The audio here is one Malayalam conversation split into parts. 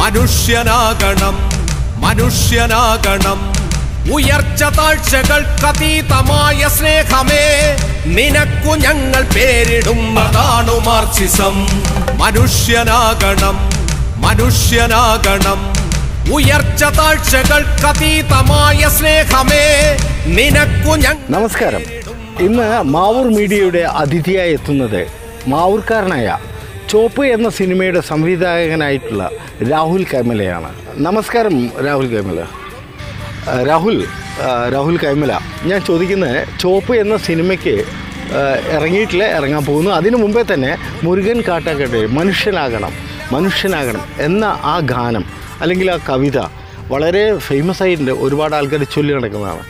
മനുഷ്യനാകണം മനുഷ്യനാകണം ഉയർച്ച താഴ്ചകൾക്കതീതമായ സ്നേഹമേ നിനക്കു ഞങ്ങൾ പേരിടുന്നതാണു മാർക്സിസം മനുഷ്യനാകണം മനുഷ്യനാകണം ഉയർച്ച താഴ്ചകൾക്കതീതമായ സ്നേഹമേ നിനക്കു ഞങ്ങൾ നമസ്കാരം ഇന്ന് മാവൂർ മീഡിയയുടെ അതിഥിയായി എത്തുന്നത് മാവൂർക്കാരനായ ചോപ്പ് എന്ന സിനിമയുടെ സംവിധായകനായിട്ടുള്ള രാഹുൽ കൈമലയാണ് നമസ്കാരം രാഹുൽ കൈമല ആ, രാഹുൽ ആ, രാഹുൽ കൈമല ഞാൻ ചോദിക്കുന്നത് ചോപ്പ് എന്ന സിനിമയ്ക്ക് ആ, ഇറങ്ങിയിട്ടില്ല ഇറങ്ങാൻ പോകുന്നു അതിനു മുമ്പേ തന്നെ മുരുകൻ കാട്ടാക്കട്ടെ മനുഷ്യനാകണം മനുഷ്യനാകണം എന്ന ആ ഗാനം അല്ലെങ്കിൽ ആ കവിത വളരെ ഫേമസ് ആയിട്ടുണ്ട് ഒരുപാട് ആൾക്കാർ ചൊല്ലി നടക്കുന്നതാണ്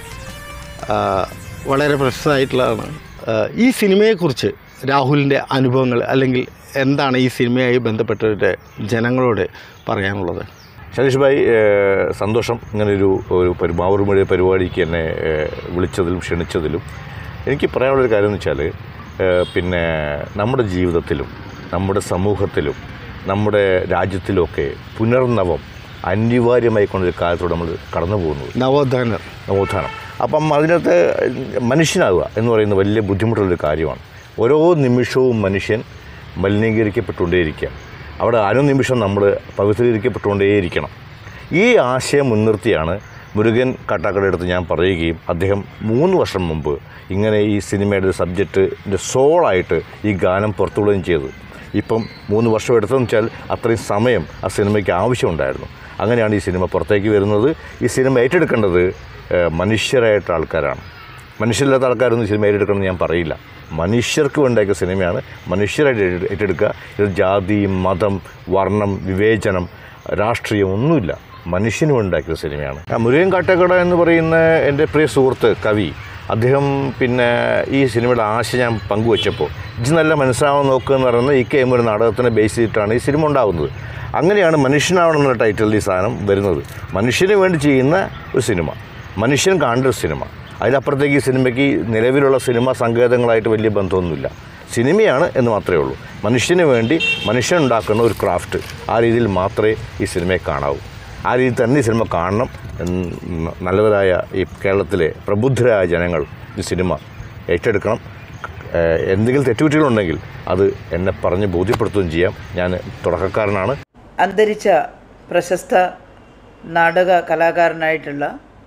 ആ, വളരെ പ്രശസ്തമായിട്ടുള്ളതാണ് ആ, ഈ സിനിമയെക്കുറിച്ച് രാഹുലിൻ്റെ അനുഭവങ്ങൾ അല്ലെങ്കിൽ എന്താണ് ഈ സിനിമയായി ബന്ധപ്പെട്ടവരുടെ ജനങ്ങളോട് പറയാനുള്ളത് സതീഷ് ഭായ് ഏഹ്, സന്തോഷം ഇങ്ങനൊരു ഒരു പരി മാവൂർ മൊഴി പരിപാടിക്ക് എന്നെ ഏഹ്, വിളിച്ചതിലും ക്ഷണിച്ചതിലും എനിക്ക് പറയാനുള്ളൊരു കാര്യം എന്ന് വെച്ചാൽ ഏഹ്, പിന്നെ നമ്മുടെ ജീവിതത്തിലും നമ്മുടെ സമൂഹത്തിലും നമ്മുടെ രാജ്യത്തിലുമൊക്കെ പുനർനവം അനിവാര്യമായിക്കൊണ്ടൊരു കാലത്തോടെ നമ്മൾ കടന്നു പോകുന്നത് നവോത്ഥാനം നവോത്ഥാനം അപ്പം അതിനകത്ത് മനുഷ്യനാകുക എന്ന് പറയുന്നത് വലിയ ബുദ്ധിമുട്ടുള്ളൊരു കാര്യമാണ് ഓരോ നിമിഷവും മനുഷ്യൻ മലിനീകരിക്കപ്പെട്ടുകൊണ്ടേയിരിക്കുക അവിടെ അനുനിമിഷം നമ്മൾ പവിത്രീകരിക്കപ്പെട്ടുകൊണ്ടേയിരിക്കണം ഈ ആശയം മുൻനിർത്തിയാണ് മുരുകൻ കാട്ടാക്കട അടുത്ത് ഞാൻ പറയുകയും അദ്ദേഹം മൂന്ന് വർഷം മുമ്പ് ഇങ്ങനെ ഈ സിനിമയുടെ ഒരു സബ്ജക്റ്റിൻ്റെ സോളായിട്ട് ഈ ഗാനം പുറത്തുവിടുകയും ചെയ്തത് ഇപ്പം മൂന്ന് വർഷം എടുത്തതെന്ന് വെച്ചാൽ അത്രയും സമയം ആ സിനിമയ്ക്ക് ആവശ്യമുണ്ടായിരുന്നു അങ്ങനെയാണ് ഈ സിനിമ പുറത്തേക്ക് വരുന്നത് ഈ സിനിമ ഏറ്റെടുക്കേണ്ടത് ഏഹ്, മനുഷ്യരായിട്ടുള്ള ആൾക്കാരാണ് മനുഷ്യരില്ലാത്ത ആൾക്കാരൊന്നും സിനിമ ഏറ്റെടുക്കണമെന്ന് ഞാൻ പറയില്ല മനുഷ്യർക്ക് വേണ്ടിയൊക്കെ സിനിമയാണ് മനുഷ്യരായിട്ട് ഏറ്റെ- ഏറ്റെടുക്കുക ഇത് ജാതി മതം വർണ്ണം വിവേചനം രാഷ്ട്രീയം ഒന്നുമില്ല മനുഷ്യന് വേണ്ടിയാക്കിയ സിനിമയാണ് ആ മുരുകൻ കാട്ടക്കട എന്ന് പറയുന്ന എൻ്റെ പ്രിയ സുഹൃത്ത് കവി അദ്ദേഹം പിന്നെ ഈ സിനിമയുടെ ആശ ഞാൻ പങ്കുവച്ചപ്പോൾ ഇത് നല്ല മനസ്സിലാവാൻ നോക്കുക എന്ന് പറയുന്നത് ഈ കെ എം ഒരു നാടകത്തിനെ ബേസ് ചെയ്തിട്ടാണ് ഈ സിനിമ ഉണ്ടാകുന്നത് അങ്ങനെയാണ് മനുഷ്യനാവണം എന്നുള്ള ടൈറ്റിൽ ഈ സാധനം വരുന്നത് മനുഷ്യന് വേണ്ടി ചെയ്യുന്ന ഒരു സിനിമ മനുഷ്യൻ കാണേണ്ട ഒരു സിനിമ അതിനപ്പുറത്തേക്ക് ഈ സിനിമയ്ക്ക് നിലവിലുള്ള സിനിമ സങ്കേതങ്ങളായിട്ട് വലിയ ബന്ധമൊന്നുമില്ല സിനിമയാണ് എന്ന് മാത്രമേ ഉള്ളൂ മനുഷ്യന് വേണ്ടി മനുഷ്യൻ ഉണ്ടാക്കുന്ന ഒരു ക്രാഫ്റ്റ് ആ രീതിയിൽ മാത്രമേ ഈ സിനിമയെ കാണാവൂ ആ രീതിയിൽ തന്നെ ഈ സിനിമ കാണണം എന്ന് നല്ലവരായ ഈ കേരളത്തിലെ പ്രബുദ്ധരായ ജനങ്ങൾ ഈ സിനിമ ഏറ്റെടുക്കണം ഏഹ് എന്തെങ്കിലും തെറ്റുകുറ്റികളുണ്ടെങ്കിൽ അത് എന്നെ പറഞ്ഞ് ബോധ്യപ്പെടുത്തുകയും ചെയ്യാം ഞാൻ തുടക്കക്കാരനാണ് അന്തരിച്ച പ്രശസ്ത നാടക കലാകാരനായിട്ടുള്ള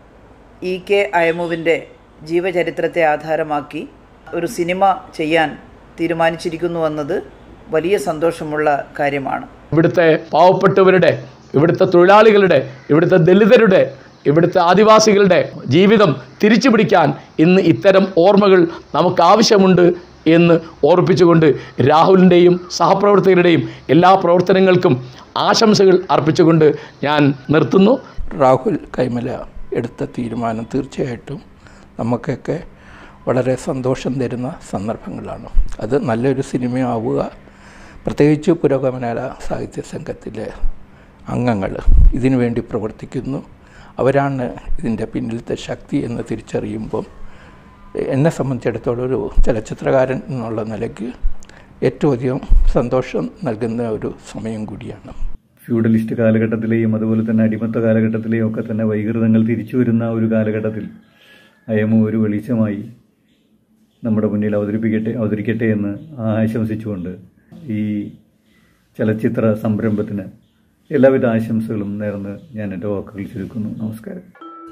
ഇ കെ അയമുവിൻ്റെ ജീവചരിത്രത്തെ ആധാരമാക്കി ഒരു സിനിമ ചെയ്യാൻ തീരുമാനിച്ചിരിക്കുന്നു എന്നത് വലിയ സന്തോഷമുള്ള കാര്യമാണ് ഇവിടുത്തെ പാവപ്പെട്ടവരുടെ ഇവിടുത്തെ തൊഴിലാളികളുടെ ഇവിടുത്തെ ദലിതരുടെ ഇവിടുത്തെ ആദിവാസികളുടെ ജീവിതം തിരിച്ചു പിടിക്കാൻ ഇന്ന് ഇത്തരം ഓർമ്മകൾ നമുക്ക് ആവശ്യമുണ്ട് എന്ന് ഓർപ്പിച്ചുകൊണ്ട് രാഹുലിൻ്റെയും സഹപ്രവർത്തകരുടെയും എല്ലാ പ്രവർത്തനങ്ങൾക്കും ആശംസകൾ അർപ്പിച്ചുകൊണ്ട് ഞാൻ നിർത്തുന്നു രാഹുൽ കൈമല എടുത്ത തീരുമാനം തീർച്ചയായിട്ടും നമുക്കൊക്കെ വളരെ സന്തോഷം തരുന്ന സന്ദർഭങ്ങളാണ് അത് നല്ലൊരു സിനിമയാവുക പ്രത്യേകിച്ച് പുരോഗമന സാഹിത്യ സംഘത്തിലെ അംഗങ്ങൾ ഇതിനു വേണ്ടി പ്രവർത്തിക്കുന്നു അവരാണ് ഇതിൻ്റെ പിന്നിലത്തെ ശക്തി എന്ന് തിരിച്ചറിയുമ്പം എന്നെ സംബന്ധിച്ചിടത്തോളം ഒരു ചലച്ചിത്രകാരൻ എന്നുള്ള നിലയ്ക്ക് ഏറ്റവും അധികം സന്തോഷം നൽകുന്ന ഒരു സമയം കൂടിയാണ് ഫ്യൂഡലിസ്റ്റ് കാലഘട്ടത്തിലെയും അതുപോലെ തന്നെ അടിമത്ത കാലഘട്ടത്തിലെയും ഒക്കെ തന്നെ വൈകൃതങ്ങൾ തിരിച്ചു വരുന്ന ഒരു കാലഘട്ടത്തിൽ അയമു ഒരു വെളിച്ചമായി നമ്മുടെ മുന്നിൽ അവതരിപ്പിക്കട്ടെ അവതരിക്കട്ടെ എന്ന് ആശംസിച്ചുകൊണ്ട് ഈ ചലച്ചിത്ര സംരംഭത്തിന് എല്ലാവിധ ആശംസകളും നേർന്ന് ഞാൻ എൻ്റെ വാക്കുകൾ ചുരുക്കുന്നു നമസ്കാരം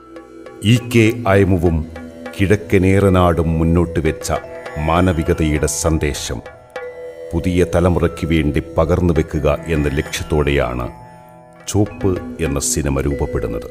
ഇ കെ അയമുവും കിഴക്കനേറനാടും മുന്നോട്ട് വെച്ച മാനവികതയുടെ സന്ദേശം പുതിയ തലമുറയ്ക്ക് വേണ്ടി പകർന്നു വെക്കുക എന്ന ലക്ഷ്യത്തോടെയാണ് ചോപ്പ് എന്ന സിനിമ രൂപപ്പെടുന്നത്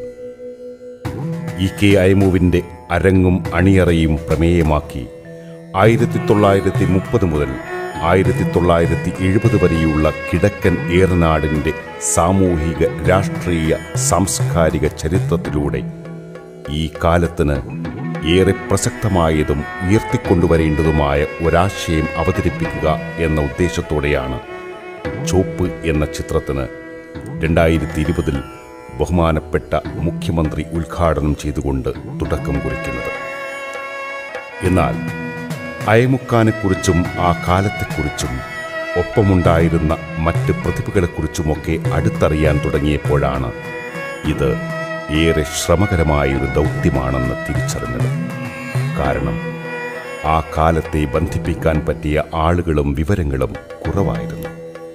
ഇ കെ അയമുവിൻ്റെ അരങ്ങും അണിയറയും പ്രമേയമാക്കി ആയിരത്തി തൊള്ളായിരത്തി മുപ്പത് മുതൽ ആയിരത്തി തൊള്ളായിരത്തി എഴുപത് വരെയുള്ള കിഴക്കൻ ഏറനാടിൻ്റെ സാമൂഹിക രാഷ്ട്രീയ സാംസ്കാരിക ചരിത്രത്തിലൂടെ ഈ കാലത്തിന് ഏറെ പ്രസക്തമായതും ഉയർത്തിക്കൊണ്ടുവരേണ്ടതുമായ ഒരാശയം അവതരിപ്പിക്കുക എന്ന ഉദ്ദേശത്തോടെയാണ് ചോപ്പ് എന്ന ചിത്രത്തിന് രണ്ടായിരത്തി ഇരുപതിൽ ബഹുമാനപ്പെട്ട മുഖ്യമന്ത്രി ഉദ്ഘാടനം ചെയ്തുകൊണ്ട് തുടക്കം കുറിക്കുന്നത് എന്നാൽ അയമുക്കാനെക്കുറിച്ചും ആ കാലത്തെക്കുറിച്ചും ഒപ്പമുണ്ടായിരുന്ന മറ്റ് പ്രതിഭകളെക്കുറിച്ചുമൊക്കെ അടുത്തറിയാൻ തുടങ്ങിയപ്പോഴാണ് ഇത് ഏറെ ശ്രമകരമായൊരു ദൗത്യമാണെന്ന് തിരിച്ചറിഞ്ഞത് കാരണം ആ കാലത്തെ ബന്ധിപ്പിക്കാൻ പറ്റിയ ആളുകളും വിവരങ്ങളും കുറവായിരുന്നു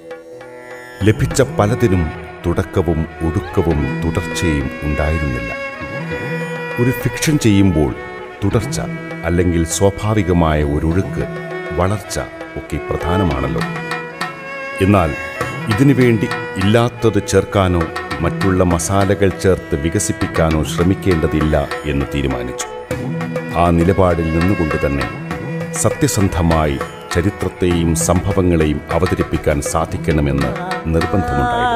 ലഭിച്ച പലതിനും തുടക്കവും ഒടുക്കവും തുടർച്ചയും ഉണ്ടായിരുന്നില്ല ഒരു ഫിക്ഷൻ ചെയ്യുമ്പോൾ തുടർച്ച അല്ലെങ്കിൽ സ്വാഭാവികമായ ഒരൊഴുക്ക് വളർച്ച ഒക്കെ പ്രധാനമാണല്ലോ എന്നാൽ ഇതിനു വേണ്ടി ഇല്ലാത്തത് ചേർക്കാനോ മറ്റുള്ള മസാലകൾ ചേർത്ത് വികസിപ്പിക്കാനോ ശ്രമിക്കേണ്ടതില്ല എന്ന് തീരുമാനിച്ചു ആ നിലപാടിൽ നിന്നുകൊണ്ട് തന്നെ സത്യസന്ധമായി ചരിത്രത്തെയും സംഭവങ്ങളെയും അവതരിപ്പിക്കാൻ സാധിക്കണമെന്ന് നിർബന്ധമുണ്ടായിരുന്നു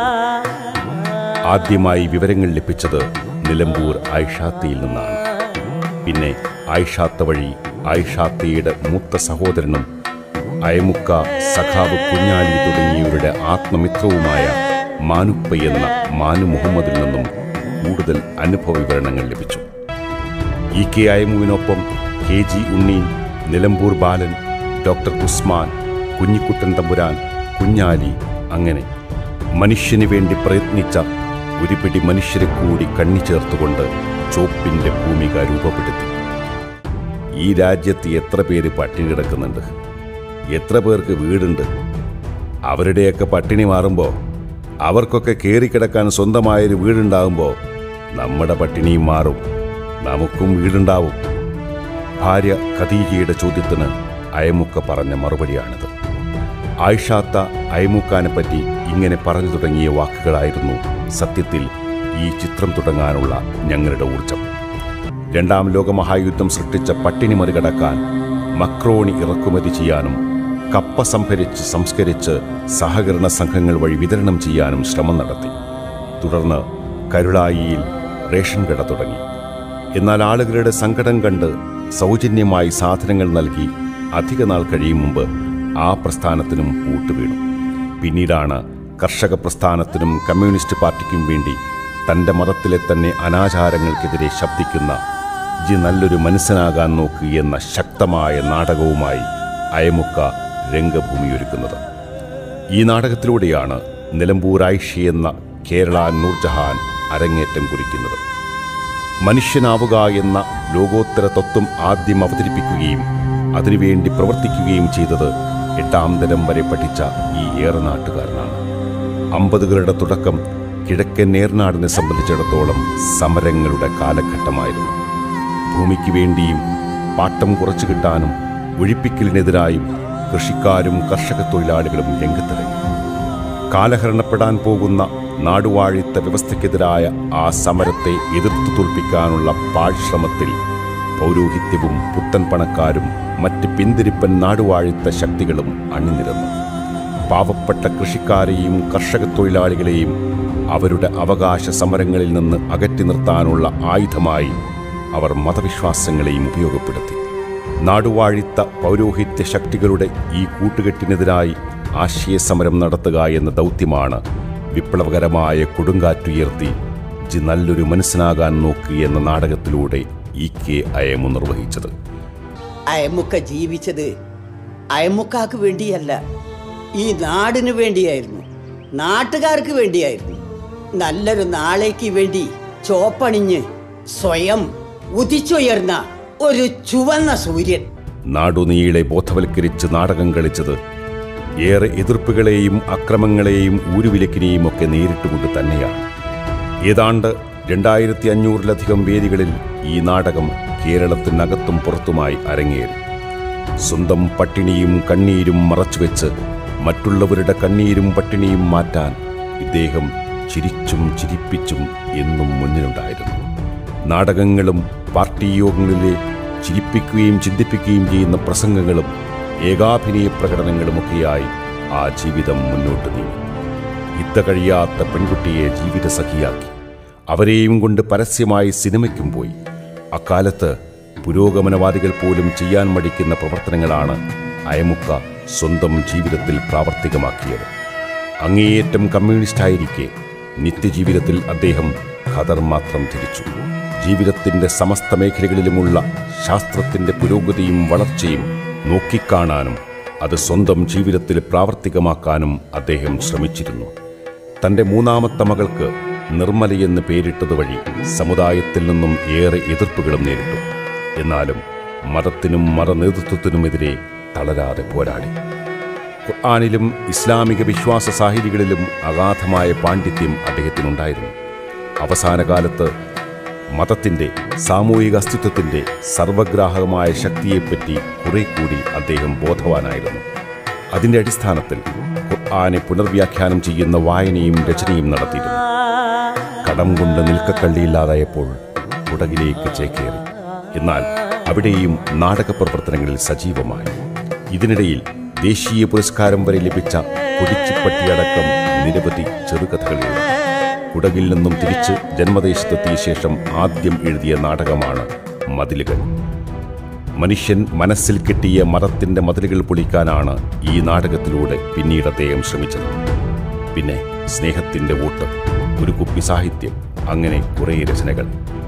ആദ്യമായി വിവരങ്ങൾ ലഭിച്ചത് നിലമ്പൂർ ആയിഷാത്തിയിൽ നിന്നാണ് പിന്നെ ആയിഷാത്ത വഴി ആയിഷാത്തയുടെ മൂത്ത സഹോദരനും അയമുക്ക സഖാവ് കുഞ്ഞാലി തുടങ്ങിയവരുടെ ആത്മമിത്രവുമായ മാനുപ്പ എന്ന മാനു മുഹമ്മദിൽ നിന്നും കൂടുതൽ അനുഭവ വിവരണങ്ങൾ ലഭിച്ചു ഇ കെ അയമുവിനൊപ്പം K G Unni Nilambur Balan doctor Usman Kunjikuttan Thampuran Kunjali അങ്ങനെ മനുഷ്യന് വേണ്ടി പ്രയത്നിച്ച ഒരു പിടി മനുഷ്യരെ കൂടി കണ്ണി ചേർത്തുകൊണ്ട് ചോപ്പിന്റെ ഭൂമിക രൂപപ്പെടുത്തി ഈ രാജ്യത്ത് എത്ര പേര് പട്ടിണി കിടക്കുന്നുണ്ട് എത്ര പേർക്ക് വീടുണ്ട് അവരുടെയൊക്കെ പട്ടിണി മാറുമ്പോൾ അവർക്കൊക്കെ കയറിക്കിടക്കാൻ സ്വന്തമായൊരു വീടുണ്ടാകുമ്പോൾ നമ്മുടെ പട്ടിണിയും മാറും നമുക്കും വീടുണ്ടാവും ഭാര്യ ഖദീജയുടെ ചോദ്യത്തിന് അയമുക്ക പറഞ്ഞ മറുപടിയാണിത് ആയിഷാത്ത അയമുക്കാനെ പറ്റി ഇങ്ങനെ പറഞ്ഞു തുടങ്ങിയ വാക്കുകളായിരുന്നു സത്യത്തിൽ ഈ ചിത്രം തുടങ്ങാനുള്ള ഞങ്ങളുടെ ഊർജം രണ്ടാം ലോകമഹായുദ്ധം സൃഷ്ടിച്ച പട്ടിണി മറികടക്കാൻ മക്രോണി ഇറക്കുമതി ചെയ്യാനും കപ്പ സംഭരിച്ച് സംസ്കരിച്ച് സഹകരണ സംഘങ്ങൾ വഴി വിതരണം ചെയ്യാനും ശ്രമം നടത്തി തുടർന്ന് കരുളായിയിൽ റേഷൻ കട തുടങ്ങി എന്നാൽ ആളുകളുടെ സങ്കടം കണ്ട് സൗജന്യമായി സാധനങ്ങൾ നൽകി അധിക നാൾ കഴിയും മുമ്പ് ആ പ്രസ്ഥാനത്തിനും പൂട്ടുവീണു പിന്നീടാണ് കർഷക പ്രസ്ഥാനത്തിനും കമ്മ്യൂണിസ്റ്റ് പാർട്ടിക്കും വേണ്ടി തൻ്റെ മതത്തിലെ തന്നെ അനാചാരങ്ങൾക്കെതിരെ ശബ്ദിക്കുന്ന ജി നല്ലൊരു മനുഷ്യനാകാൻ നോക്ക് എന്ന ശക്തമായ നാടകവുമായി അയമുക്ക രംഗഭൂമിയൊരുക്കുന്നത് ഈ നാടകത്തിലൂടെയാണ് നിലമ്പൂർ ആയിഷി എന്ന കേരള നൂർജഹാൻ അരങ്ങേറ്റം കുറിക്കുന്നത് മനുഷ്യനാവുക എന്ന ലോകോത്തര തത്വം ആദ്യം അവതരിപ്പിക്കുകയും അതിനുവേണ്ടി പ്രവർത്തിക്കുകയും ചെയ്തത് എട്ടാം തരം വരെ പഠിച്ച ഈ ഏറനാട്ടുകാരനാണ് അമ്പതുകളുടെ തുടക്കം കിഴക്കൻ നേർനാടിനെ സംബന്ധിച്ചിടത്തോളം സമരങ്ങളുടെ കാലഘട്ടമായിരുന്നു ഭൂമിക്ക് വേണ്ടിയും പാട്ടം കുറച്ചു കിട്ടാനും ഒഴിപ്പിക്കലിനെതിരായും കൃഷിക്കാരും കർഷക തൊഴിലാളികളും രംഗത്തിറങ്ങി കാലഹരണപ്പെടാൻ പോകുന്ന നാടുവാഴിത്ത വ്യവസ്ഥയ്ക്കെതിരായ ആ സമരത്തെ എതിർത്തു തോൽപ്പിക്കാനുള്ള പാഴ്ശ്രമത്തിൽ പൗരോഹിത്യവും പുത്തൻ പണക്കാരും മറ്റ് പിന്തിരിപ്പൻ നാടുവാഴിത്ത ശക്തികളും അണിനിരന്നു പാവപ്പെട്ട കൃഷിക്കാരെയും കർഷക തൊഴിലാളികളെയും അവരുടെ അവകാശ സമരങ്ങളിൽ നിന്ന് അകറ്റി നിർത്താനുള്ള ആയുധമായി അവർ മതവിശ്വാസങ്ങളെയും ഉപയോഗപ്പെടുത്തി നാടുവാഴിത്ത പൗരോഹിത്യ ശക്തികളുടെ ഈ കൂട്ടുകെട്ടിനെതിരായി ആശയസമരം നടത്തുക എന്ന ദൗത്യമാണ് വിപ്ലവകരമായ കൊടുങ്കാറ്റുയർത്തി ജി നല്ലൊരു മനസ്സിനാകാൻ നോക്ക് എന്ന നാടകത്തിലൂടെ ഇ കെ അയമു നിർവഹിച്ചത് അയമുക്ക ജീവിച്ചത് അയമുക്കാക്ക് വേണ്ടിയല്ല ഈ നാടിന് വേണ്ടിയായിരുന്നു നാട്ടുകാർക്ക് വേണ്ടിയായിരുന്നു നല്ലൊരു നാളേക്ക് വേണ്ടി ചോപ്പണിഞ്ഞ് സ്വയം ഉദിച്ചുയർന്ന ഒരു ചുവന്ന സൂര്യൻ നാടുനീളെ ബോധവൽക്കരിച്ച് നാടകം കളിച്ചത് ഏറെ എതിർപ്പുകളെയും അക്രമങ്ങളെയും ഊരുവിലക്കിനെയും ഒക്കെ നേരിട്ടുകൊണ്ട് തന്നെയാണ് ഏതാണ്ട് രണ്ടായിരത്തി അഞ്ഞൂറിലധികം വേദികളിൽ ഈ നാടകം കേരളത്തിനകത്തും പുറത്തുമായി അരങ്ങേറി സ്വന്തം പട്ടിണിയും കണ്ണീരും മറച്ചുവെച്ച് മറ്റുള്ളവരുടെ കണ്ണീരും പട്ടിണിയും മാറ്റാൻ ഇദ്ദേഹം ചിരിച്ചും ചിരിപ്പിച്ചും എന്നും മുന്നിലുണ്ടായിരുന്നു നാടകങ്ങളും പാർട്ടി യോഗങ്ങളിലെ ചിരിപ്പിക്കുകയും ചിന്തിപ്പിക്കുകയും ചെയ്യുന്ന പ്രസംഗങ്ങളും ഏകാഭിനയ പ്രകടനങ്ങളുമൊക്കെയായി ആ ജീവിതം മുന്നോട്ട് നീങ്ങി ഇത്ത കഴിയാത്ത പെൺകുട്ടിയെ ജീവിത സഖിയാക്കി അവരെയും കൊണ്ട് പരസ്യമായി സിനിമയ്ക്കും പോയി അക്കാലത്ത് പുരോഗമനവാദികൾ പോലും ചെയ്യാൻ മടിക്കുന്ന പ്രവർത്തനങ്ങളാണ് അയമുക്ക സ്വന്തം ജീവിതത്തിൽ പ്രാവർത്തികമാക്കിയത് അങ്ങേയറ്റം കമ്മ്യൂണിസ്റ്റായിരിക്കെ നിത്യജീവിതത്തിൽ അദ്ദേഹം ഖദർ മാത്രം തിരിച്ചു ജീവിതത്തിന്റെ സമസ്ത മേഖലകളിലുമുള്ള ശാസ്ത്രത്തിന്റെ പുരോഗതിയും വളർച്ചയും നോക്കിക്കാണാനും അത് സ്വന്തം ജീവിതത്തിൽ പ്രാവർത്തികമാക്കാനും അദ്ദേഹം ശ്രമിച്ചിരുന്നു തൻ്റെ മൂന്നാമത്തെ മകൾക്ക് നിർമ്മലയെന്ന് പേരിട്ടത് വഴി സമുദായത്തിൽ നിന്നും ഏറെ എതിർപ്പുകളും നേരിട്ടു എന്നാലും മതത്തിനും മതനേതൃത്വത്തിനുമെതിരെ തളരാതെ പോരാടി ഖുർആാനിലും ഇസ്ലാമിക വിശ്വാസ സാഹിതികളിലും അഗാധമായ പാണ്ഡിത്യം അദ്ദേഹത്തിനുണ്ടായിരുന്നു അവസാന കാലത്ത് മതത്തിൻ്റെ സാമൂഹിക അസ്തിത്വത്തിൻ്റെ സർവഗ്രാഹകമായ ശക്തിയെപ്പറ്റി കുറെ കൂടി അദ്ദേഹം ബോധവാനായിരുന്നു അതിൻ്റെ അടിസ്ഥാനത്തിൽ ഖുർആനെ പുനർവ്യാഖ്യാനം ചെയ്യുന്ന വായനയും രചനയും നടത്തിയിരുന്നു കടം കൊണ്ട് നിൽക്കക്കള്ളിയില്ലാതായപ്പോൾ കുടകിലേക്ക് ചേക്കേറി എന്നാൽ അവിടെയും നാടക പ്രവർത്തനങ്ങളിൽ സജീവമായി ഇതിനിടയിൽ ദേശീയ പുരസ്കാരം വരെ ലഭിച്ച കൊടിച്ചിപ്പട്ടിയടക്കം നിരവധി ചെറുകഥകൾ എഴുതി കുടകിൽ നിന്നും തിരിച്ച് ജന്മദേശത്തെത്തിയ ശേഷം ആദ്യം എഴുതിയ നാടകമാണ് മതിലുകൾ മനുഷ്യൻ മനസ്സിൽ കെട്ടിയ മതത്തിന്റെ മതിലുകൾ പൊളിക്കാനാണ് ഈ നാടകത്തിലൂടെ പിന്നീട് അദ്ദേഹം ശ്രമിച്ചത് പിന്നെ സ്നേഹത്തിന്റെ വോട്ട് ഒരു കുപ്പി സാഹിത്യം അങ്ങനെ കുറേ രചനകൾ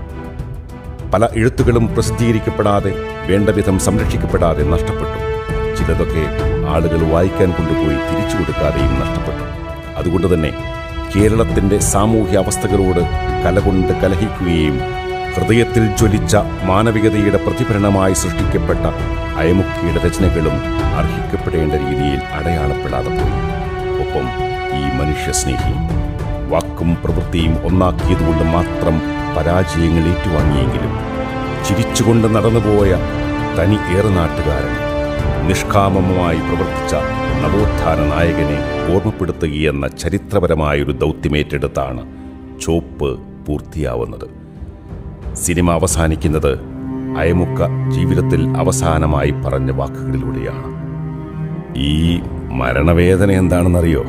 പല എഴുത്തുകളും പ്രസിദ്ധീകരിക്കപ്പെടാതെ വേണ്ടവിധം സംരക്ഷിക്കപ്പെടാതെ നഷ്ടപ്പെട്ടു ചിലതൊക്കെ ആളുകൾ വായിക്കാൻ കൊണ്ടുപോയി തിരിച്ചു കൊടുക്കാതെയും നഷ്ടപ്പെട്ടു അതുകൊണ്ട് തന്നെ കേരളത്തിന്റെ സാമൂഹ്യ അവസ്ഥകളോട് കലകൊണ്ട് കലഹിക്കുകയും ഹൃദയത്തിൽ ജ്വലിച്ച മാനവികതയുടെ പ്രതിഫലനമായി സൃഷ്ടിക്കപ്പെട്ട അയമുക്കിയുടെ രചനകളും അർഹിക്കപ്പെടേണ്ട രീതിയിൽ അടയാളപ്പെടാതെ പോയി ഒപ്പം ഈ മനുഷ്യസ്നേഹി വാക്കും പ്രവൃത്തിയും ഒന്നാക്കിയതുകൊണ്ട് മാത്രം പരാജയങ്ങൾ ഏറ്റുവാങ്ങിയെങ്കിലും ചിരിച്ചുകൊണ്ട് നടന്നുപോയ തനി ഏറെ നാട്ടുകാരൻ നിഷ്കാമമായി പ്രവർത്തിച്ച നവോത്ഥാന നായകനെ ഓർമ്മപ്പെടുത്തുകയെന്ന ചരിത്രപരമായൊരു ദൗത്യമേറ്റെടുത്താണ് ചോപ്പ് പൂർത്തിയാവുന്നത് സിനിമ അവസാനിക്കുന്നത് അയമുക്ക ജീവിതത്തിൽ അവസാനമായി പറഞ്ഞ വാക്കുകളിലൂടെയാണ് ഈ മരണവേദന എന്താണെന്നറിയോ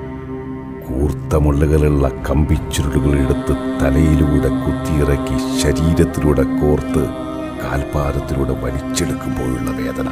കൂർത്ത മുള്ളുകളുള്ള കമ്പിച്ചുരുളുകൾ എടുത്ത് തലയിലൂടെ കുത്തിയിറക്കി ശരീരത്തിലൂടെ കോർത്ത് കാൽപാദത്തിലൂടെ വലിച്ചെടുക്കുമ്പോഴുള്ള വേദന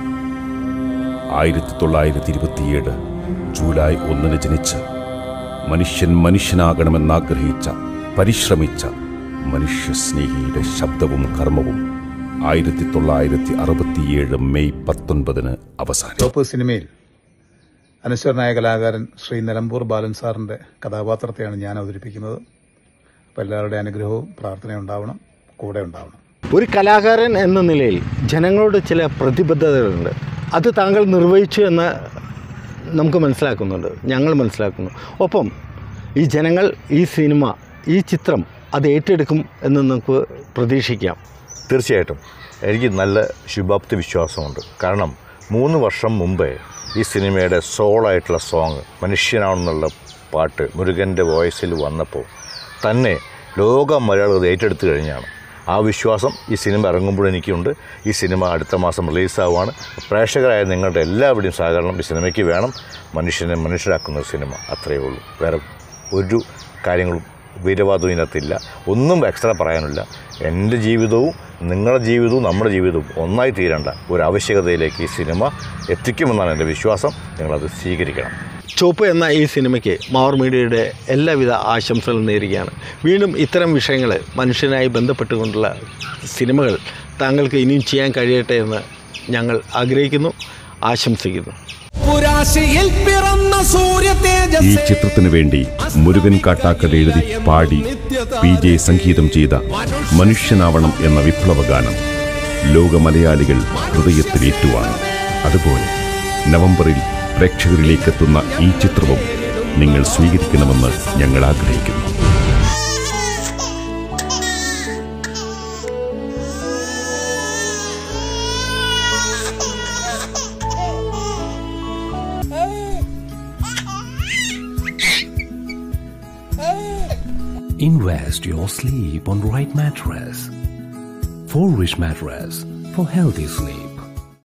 ആയിരത്തി തൊള്ളായിരത്തി ഇരുപത്തിയേഴ് ജൂലൈ ഒന്നിന് ജനിച്ച് മനുഷ്യൻ മനുഷ്യനാകണമെന്നാഗ്രഹിച്ച പരിശ്രമിച്ച മനുഷ്യസ്നേഹിയുടെ ശബ്ദവും കർമ്മവും ആയിരത്തി തൊള്ളായിരത്തി അറുപത്തിയേഴ് മെയ് പത്തൊൻപതിന് അവസാനിച്ചു ചോപ്പ് സിനിമയിൽ അനശ്വരനായ കലാകാരൻ ശ്രീ നിലമ്പൂർ ബാലൻ സാറിന്റെ കഥാപാത്രത്തെയാണ് ഞാൻ അവതരിപ്പിക്കുന്നത് അപ്പോൾ എല്ലാവരുടെ അനുഗ്രഹവും പ്രാർത്ഥനയും ഉണ്ടാവണം കൂടെ ഉണ്ടാവണം ഒരു കലാകാരൻ എന്ന നിലയിൽ ജനങ്ങളോട് ചില പ്രതിബദ്ധതകളുണ്ട് അത് താങ്കൾ നിർവഹിച്ചു എന്ന് നമുക്ക് മനസ്സിലാക്കുന്നുണ്ട് ഞങ്ങൾ മനസ്സിലാക്കുന്നു ഒപ്പം ഈ ജനങ്ങൾ ഈ സിനിമ ഈ ചിത്രം അത് ഏറ്റെടുക്കും എന്ന് നമുക്ക് പ്രതീക്ഷിക്കാം തീർച്ചയായിട്ടും എനിക്ക് നല്ല ശുഭാപ്തി വിശ്വാസമുണ്ട് കാരണം മൂന്ന് വർഷം മുമ്പേ ഈ സിനിമയുടെ സോളായിട്ടുള്ള സോങ് മനുഷ്യനാണെന്നുള്ള പാട്ട് മുരുകൻ്റെ വോയിസിൽ വന്നപ്പോൾ തന്നെ ലോക മലയാളികൾ ഏറ്റെടുത്തു കഴിഞ്ഞാണ് ആ വിശ്വാസം ഈ സിനിമ ഇറങ്ങുമ്പോൾ എനിക്കുണ്ട് ഈ സിനിമ അടുത്ത മാസം റിലീസാവുകയാണ് പ്രേക്ഷകരായ നിങ്ങളുടെ എല്ലാവരുടെയും സഹകരണം ഈ സിനിമയ്ക്ക് വേണം മനുഷ്യനെ മനുഷ്യരാക്കുന്ന ഒരു സിനിമ അത്രയേ ഉള്ളൂ വേറെ ഒരു കാര്യങ്ങളും വീരവാദവും ഇതിനകത്തില്ല ഒന്നും എക്സ്ട്രാ പറയാനില്ല എൻ്റെ ജീവിതവും നിങ്ങളുടെ ജീവിതവും നമ്മുടെ ജീവിതവും ഒന്നായി തീരേണ്ട ഒരു ആവശ്യകതയിലേക്ക് ഈ സിനിമ എത്തിക്കുമെന്നാണ് എൻ്റെ വിശ്വാസം നിങ്ങളത് സ്വീകരിക്കണം ചോപ്പ് എന്ന ഈ സിനിമയ്ക്ക് മാവർ മീഡിയയുടെ എല്ലാവിധ ആശംസകളും നേരുകയാണ് വീണ്ടും ഇത്തരം വിഷയങ്ങൾ മനുഷ്യനായി ബന്ധപ്പെട്ടുകൊണ്ടുള്ള സിനിമകൾ താങ്കൾക്ക് ഇനിയും ചെയ്യാൻ കഴിയട്ടെ എന്ന് ഞങ്ങൾ ആഗ്രഹിക്കുന്നു ആശംസിക്കുന്നു പുരാശിയിൽ പിറന്ന സൂര്യ ഈ തേജസ് ചിത്രത്തിനു വേണ്ടി മുരുകൻ കാട്ടാക്കട എഴുതി പാടി പി ജെ സംഗീതം ചെയ്ത മനുഷ്യനാവണം എന്ന വിപ്ലവ ഗാനം ലോക മലയാളികൾ ഹൃദയത്തിൽ ഏറ്റുവാങ്ങി അതുപോലെ നവംബറിൽ പ്രേക്ഷകരിലേക്കെത്തുന്ന ഈ ചിത്രവും നിങ്ങൾ സ്വീകരിക്കണമെന്ന് ഞങ്ങൾ ആഗ്രഹിക്കുന്നു Invest your sleep on right mattress. For rich mattress for healthy sleep.